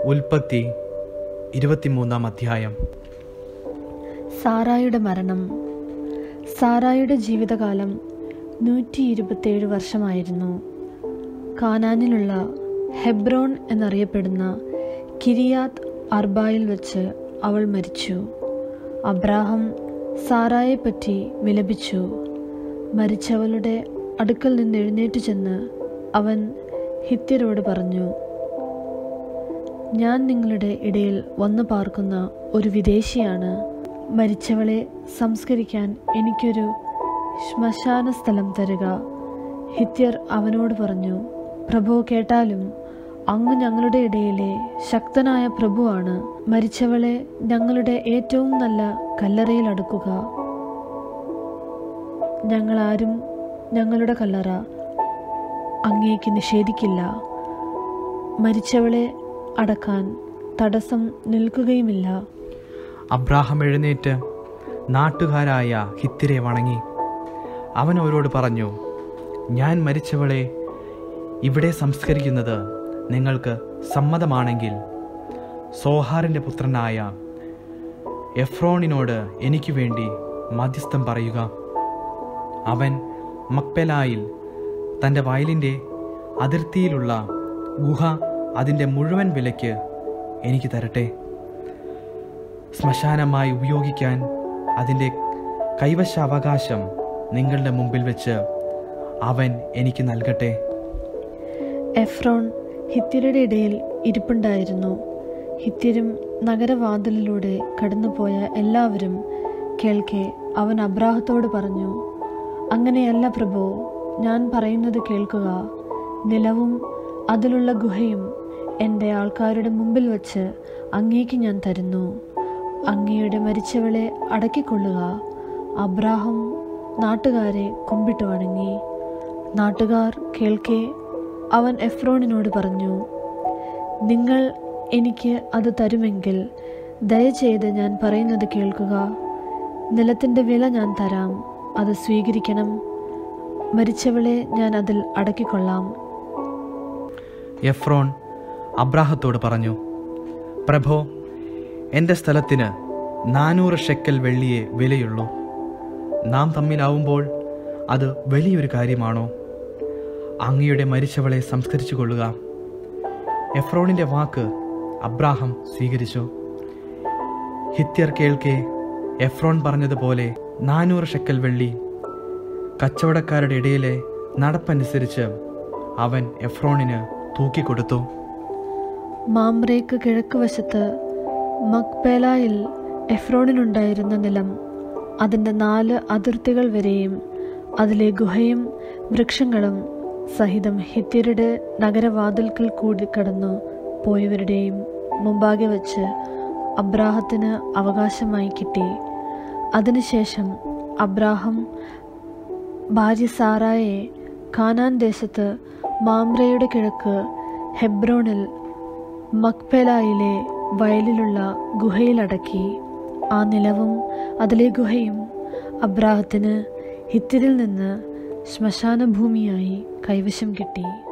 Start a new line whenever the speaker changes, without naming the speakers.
ഉൽപ്പത്തി ഇരുപത്തിമൂന്നാം അധ്യായം
സാറായുടെ മരണം സാറായുടെ ജീവിതകാലം നൂറ്റി ഇരുപത്തേഴ് വർഷമായിരുന്നു കാനാനിലുള്ള ഹെബ്രോൺ എന്നറിയപ്പെടുന്ന കിരിയാത്ത് അർബായിൽ വെച്ച് അവൾ മരിച്ചു അബ്രാഹം സാറായെപ്പറ്റി വിലപിച്ചു മരിച്ചവളുടെ അടുക്കൽ നിന്ന് എഴുന്നേറ്റ് ചെന്ന് അവൻ ഹിത്യരോട് പറഞ്ഞു ഞാൻ നിങ്ങളുടെ ഇടയിൽ വന്നു പാർക്കുന്ന ഒരു വിദേശിയാണ് മരിച്ചവളെ സംസ്കരിക്കാൻ എനിക്കൊരു ശ്മശാന സ്ഥലം തരുക ഹിത്യർ അവനോട് പറഞ്ഞു പ്രഭു കേട്ടാലും അങ്ങ് ഞങ്ങളുടെ ഇടയിലെ ശക്തനായ പ്രഭുവാണ് മരിച്ചവളെ ഞങ്ങളുടെ ഏറ്റവും നല്ല കല്ലറയിൽ അടുക്കുക ഞങ്ങളാരും ഞങ്ങളുടെ കല്ലറ അങ്ങേക്ക് നിഷേധിക്കില്ല മരിച്ചവളെ അടക്കാൻ തടസ്സം നിൽക്കുകയുമില്ല
അബ്രാഹം എഴുന്നേറ്റ് നാട്ടുകാരായ ഹിത്തിരെ വണങ്ങി അവൻ അവരോട് പറഞ്ഞു ഞാൻ മരിച്ചവളെ ഇവിടെ സംസ്കരിക്കുന്നത് നിങ്ങൾക്ക് സമ്മതമാണെങ്കിൽ സോഹാറിൻ്റെ പുത്രനായ എഫ്രോണിനോട് എനിക്ക് വേണ്ടി മധ്യസ്ഥം പറയുക അവൻ മക്പെലായിൽ തൻ്റെ വയലിൻ്റെ അതിർത്തിയിലുള്ള ഗുഹ അതിൻ്റെ മുഴുവൻ വിലയ്ക്ക് എനിക്ക് തരട്ടെ ശ്മശാനമായി ഉപയോഗിക്കാൻ അതിൻ്റെ കൈവശാവകാശം നിങ്ങളുടെ മുമ്പിൽ വെച്ച് അവൻ എനിക്ക് നൽകട്ടെ
എഫ്രോൺ ഹിത്യരുടെ ഇടയിൽ ഇരിപ്പുണ്ടായിരുന്നു ഹിത്യരും നഗരവാതിലിലൂടെ കടന്നുപോയ എല്ലാവരും കേൾക്കെ അവൻ അബ്രാഹത്തോട് പറഞ്ഞു അങ്ങനെയല്ല പ്രഭു ഞാൻ പറയുന്നത് കേൾക്കുക നിലവും അതിലുള്ള ഗുഹയും എൻ്റെ ആൾക്കാരുടെ മുമ്പിൽ വച്ച് അങ്ങേക്ക് ഞാൻ തരുന്നു അങ്ങയുടെ മരിച്ചവളെ അടക്കിക്കൊള്ളുക അബ്രാഹം നാട്ടുകാരെ കുമ്പിട്ട് വണങ്ങി നാട്ടുകാർ കേൾക്കെ അവൻ എഫ്രോണിനോട് പറഞ്ഞു നിങ്ങൾ എനിക്ക് അത് തരുമെങ്കിൽ ദയചെയ്ത് ഞാൻ പറയുന്നത് കേൾക്കുക നിലത്തിൻ്റെ വില ഞാൻ തരാം അത് സ്വീകരിക്കണം മരിച്ചവളെ ഞാൻ അതിൽ അടക്കിക്കൊള്ളാം
എഫ്രോൺ അബ്രാഹത്തോട് പറഞ്ഞു പ്രഭോ എൻ്റെ സ്ഥലത്തിന് നാനൂറ് ഷെക്കൽ വെള്ളിയെ വിലയുള്ളൂ നാം തമ്മിലാവുമ്പോൾ അത് വലിയൊരു കാര്യമാണോ അങ്ങയുടെ മരിച്ചവളെ സംസ്കരിച്ചു കൊള്ളുക എഫ്രോണിൻ്റെ വാക്ക് അബ്രാഹം സ്വീകരിച്ചു ഹിത്യർ കേൾക്കെ എഫ്രോൺ പറഞ്ഞതുപോലെ നാനൂറ് ഷെക്കൽ വെള്ളി കച്ചവടക്കാരുടെ ഇടയിലെ നടപ്പനുസരിച്ച് അവൻ എഫ്രോണിന് തൂക്കിക്കൊടുത്തു
മാമ്രേക്ക് കിഴക്ക് വശത്ത് മക്പേലായിൽ എഫ്രോണിനുണ്ടായിരുന്ന നിലം അതിൻ്റെ നാല് അതിർത്തികൾ വരെയും അതിലെ ഗുഹയും വൃക്ഷങ്ങളും സഹിതം ഹിത്യരുടെ നഗരവാതിൽക്കൽ കൂടി കടന്നു പോയവരുടെയും മുമ്പാകെ വച്ച് അബ്രാഹത്തിന് അവകാശമായി കിട്ടി അതിനുശേഷം അബ്രാഹം ഭാര്യ സാറായെ കാനാൻ ദേശത്ത് മാമ്രയുടെ കിഴക്ക് ഹെബ്രോണിൽ മക്പെലായിലെ വയലിലുള്ള ഗുഹയിലടക്കി ആ നിലവും അതിലെ ഗുഹയും അബ്രാഹത്തിന് ഹിത്തിരിൽ നിന്ന് ശ്മശാന ഭൂമിയായി കൈവശം കിട്ടി